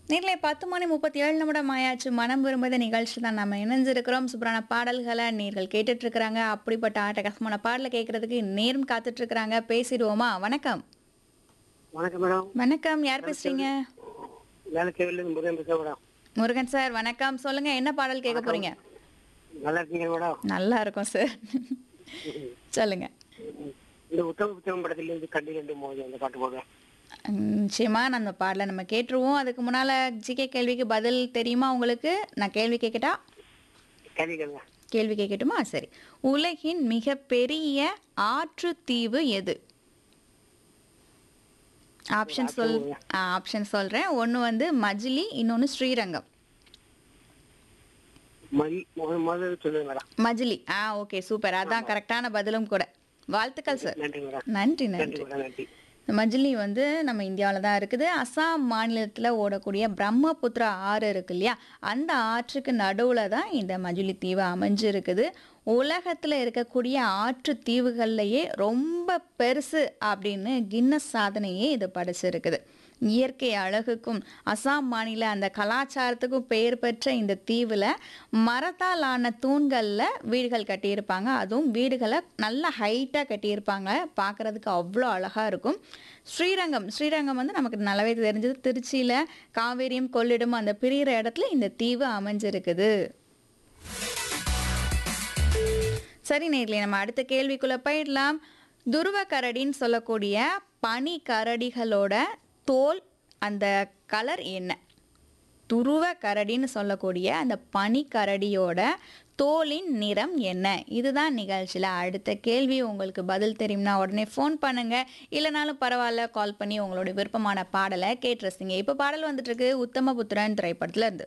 நேரிலே பத்து மணி முப்பத்தி ஏழு நிமிடம் ஆயாச்சு மனம் விரும்புத நிகழ்ச்சி தான் நம்ம இணைஞ்சிருக்கிறோம் சூப்பரான பாடல்களை நேர்கள் கேட்டுட்டு இருக்கிறாங்க அப்படிப்பட்ட ஆட்டகசமான பாடலை கேட்கறதுக்கு நேரம் காத்துட்டு இருக்கிறாங்க பேசிடுவோமா வணக்கம் வணக்கம் மேடம் வணக்கம் யார் பேசுறீங்க வேலைச்சேரியிலிருந்து முருகன் பேசுறேன் மேடம் முருகன் சார் வணக்கம் சொல்லுங்க என்ன பாடல் கேட்க போறீங்க நல்லா இருக்கீங்க மேடம் நல்லா இருக்கும் சார் சொல்லுங்க இந்த உத்தம புத்தகம் படத்திலிருந்து கண்டி ரெண்டு மோதி அந்த பாட்டு போடுவேன் உம், நிச்சயமா நான் அந்த பாடலை நம்ம கேட்டுருவோம் அதுக்கு முன்னால ஜிகே கேள்விக்கு பதில் தெரியுமா உங்களுக்கு நான் கேள்வி கேட்கட்டா கேள்வி கேளுங்க கேள்வி கேட்கட்டுமா சரி உலகின் மிக பெரிய ஆற்று தீவு எது ஆப்ஷன் சொல் ஆப்ஷன் சொல்றேன் ஒன்று வந்து மஜிலி இன்னொன்று ஸ்ரீரங்கம் மதி முதல் முதல்ல சொல்லுங்க மேடம் மஜிலி ஆ ஓகே சூப்பர் அதான் கரெக்டான பதிலும் கூட வாழ்த்துக்கள் சார் நன்றி மேடம் நன்றி நன்றி நன்றி மேடம் நன்றி இந்த மஜிலி வந்து நம்ம இந்தியாவில் தான் இருக்குது அஸ்ஸாம் மாநிலத்தில் ஓடக்கூடிய பிரம்மபுத்திரா ஆறு இருக்கு இல்லையா அந்த ஆற்றுக்கு நடுவில் தான் இந்த மஜுலி தீவு அமைஞ்சிருக்குது உலகத்தில் இருக்கக்கூடிய ஆற்று தீவுகள்லையே ரொம்ப பெருசு அப்படின்னு கின்னஸ் சாதனையே இது படைச்சிருக்குது இயற்கை அழகுக்கும் அசாம் மாநில அந்த கலாச்சாரத்துக்கும் பெயர் பெற்ற இந்த தீவில் மரத்தால் ஆன தூண்களில் வீடுகள் கட்டியிருப்பாங்க அதுவும் வீடுகளை நல்ல ஹைட்டாக கட்டியிருப்பாங்க பார்க்குறதுக்கு அவ்வளோ அழகாக இருக்கும் ஸ்ரீரங்கம் ஸ்ரீரங்கம் வந்து நமக்கு நல்லாவே தெரிஞ்சது திருச்சியில் காவேரியும் கொள்ளிடம் அந்த பிரிகிற இடத்துல இந்த தீவு அமைஞ்சிருக்குது சரி நேர்லி நம்ம அடுத்த கேள்விக்குள்ள போயிடலாம் துருவ கரடின்னு சொல்லக்கூடிய பனி கரடிகளோட தோல் அந்த கலர் என்ன துருவ கரடின்னு சொல்லக்கூடிய அந்த பனி கரடியோட தோலின் நிறம் என்ன இதுதான் நிகழ்ச்சியில் அடுத்த கேள்வி உங்களுக்கு பதில் தெரியும்னா உடனே ஃபோன் பண்ணுங்க இல்லைனாலும் பரவாயில்ல கால் பண்ணி உங்களோட விருப்பமான பாடலை கேட்டு ரசிங்க இப்போ பாடல் வந்துட்டு இருக்கு உத்தமபுத்திரன் திரைப்படத்துல இருந்து